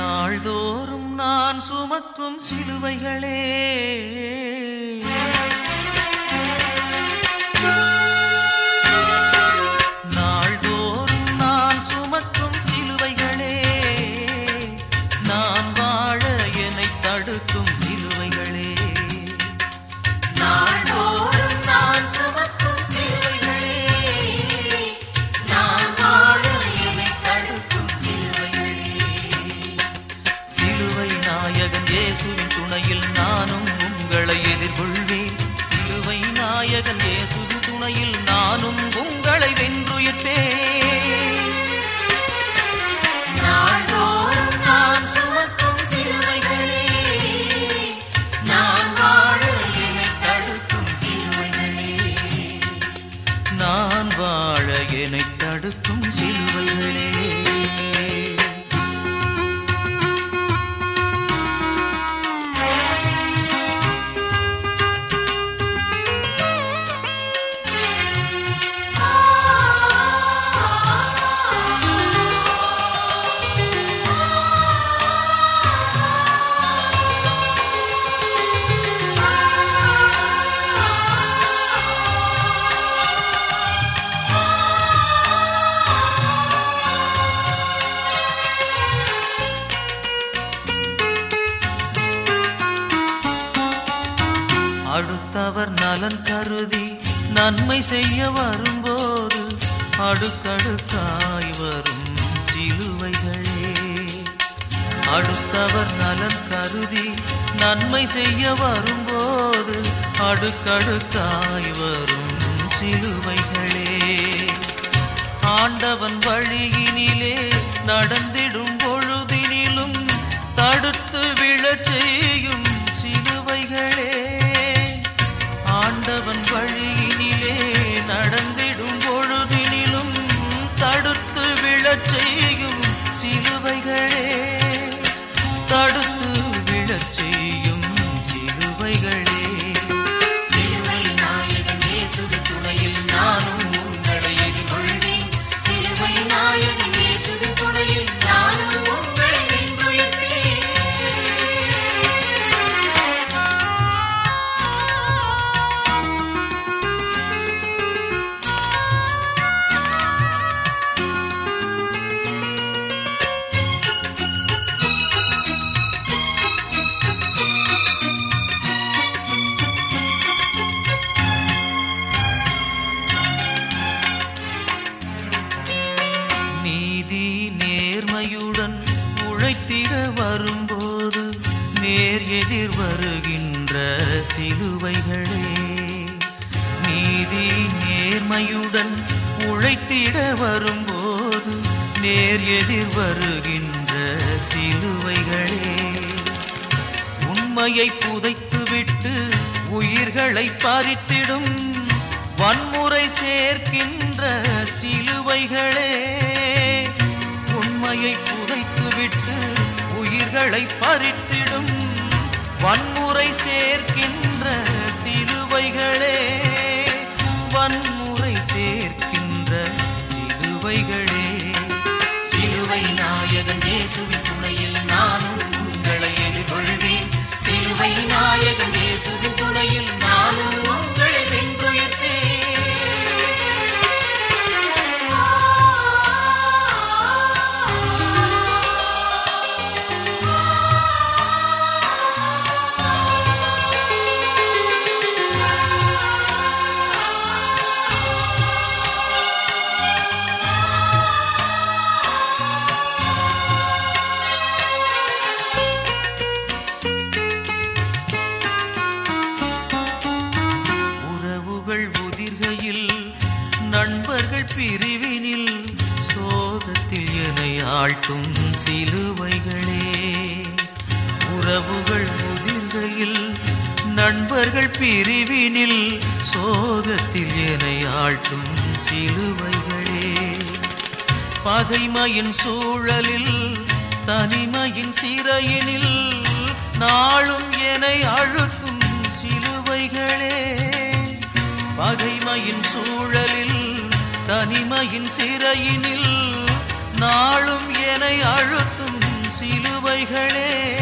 நாள்தோறும் நான் சுமக்கும் சிலுவைகளே நாள்தோறும் நான் சுமக்கும் சிலுவைகளே நான் வாழ என்னை தடுக்கும் சிலுவைகளே நாள்தோறும் நான் சுமக்கும் சிலுவைகளே, நான் வாழ என்னைத் தடுக்கும் சிலுவைகளே. சிலுவை நாயகன் இயேசுவின் துணையில் நானும் உங்களை எதிர்கொள்வேன் சிலுவை நாயகன் இயேசுவின் துணையில் நானும் உங்களை வென்றுயிர்ப்பேன் நாள்தோறும் நான் சுமக்கும் சிலுவைகளே, நான் வாழ என்னைத் தடுக்கும் சிலுவைகளே. நான் வாழ என்னை தடுக்கும் சிலுவைகளே அடுத்தவர் நலன் கருதி நன்மை செய்ய வரும்போது அடுக்கடுக்காய் வரும் சிலுவைகளே அடுத்தவர் நலன் கருதி நன்மை செய்ய வரும்போது அடுக்கடுக்காய் வரும் சிலுவைகளே ஆண்டவன் வழியினிலே நடந்திடும் பொழுதினிலும் தடுத்து விழச் செய்யும் சிலுவைகளே ஆண்டவன் வழியினிலே நடந்திடும் பொழுதினிலும் தடுத்து விழச் செய்யும் சிலுவைகளே தடுத்து விழச் செய்யும் சிலுவைகளே சிலுவை நாயகன் இயேசுவின் துணையில் நானும் உங்களை எதிர்கொள்வேன். சிலுவை நாயகன் இயேசுவின் துணையில் நானும் உங்களை வென்றுயர்த்தேன். நீதி நேர்மையுடன் உழைத்திட வரும்போது நேர் எதிர் வருகின்ற சிலுவைகளே நீதி நேர்மையுடன் உழைத்திட வரும்போது நேர் எதிர் வருகின்ற சிலுவைகளே உண்மையை புதைத்துவிட்டு உயிர்களை பறித்திடும் வன்முறை சேர்க்கின்ற சிலுவைகளே உண்மையை புதைத்துவிட்டு உயிர்களை பறித்திடும் வன்முறை சேர்க்கின்ற சிலுவைகளே வன்முறை சேர்க்கின்ற சிலுவைகளே சிலுவை நாயகன் இயேசுவின் துணையில் நானும் உங்களை எதிர்கொள்வேன். சிலுவை நாயகன் இயேசுவின் துணையில் நானும் உங்களை உறவுகள் உதிர்கையில் நண்பர்கள் பிரிவினில் சோகத்தில் என்னை ஆழ்த்தும் சிலுவைகளே உறவுகள் உதிர்கையில் நண்பர்கள் பிரிவினில் சோகத்தில் என்னை ஆழ்த்தும் சிலுவைகளே பகைமையின் சூழலில் தனிமையின் சிறையினில் நாளும் என்னை அழுத்தும் சிலுவைகளே பகைமையின் சூழலில் தனிமையின் சிறையினில் நாளும் என்னை அழுத்தும் சிலுவை பாதைகளே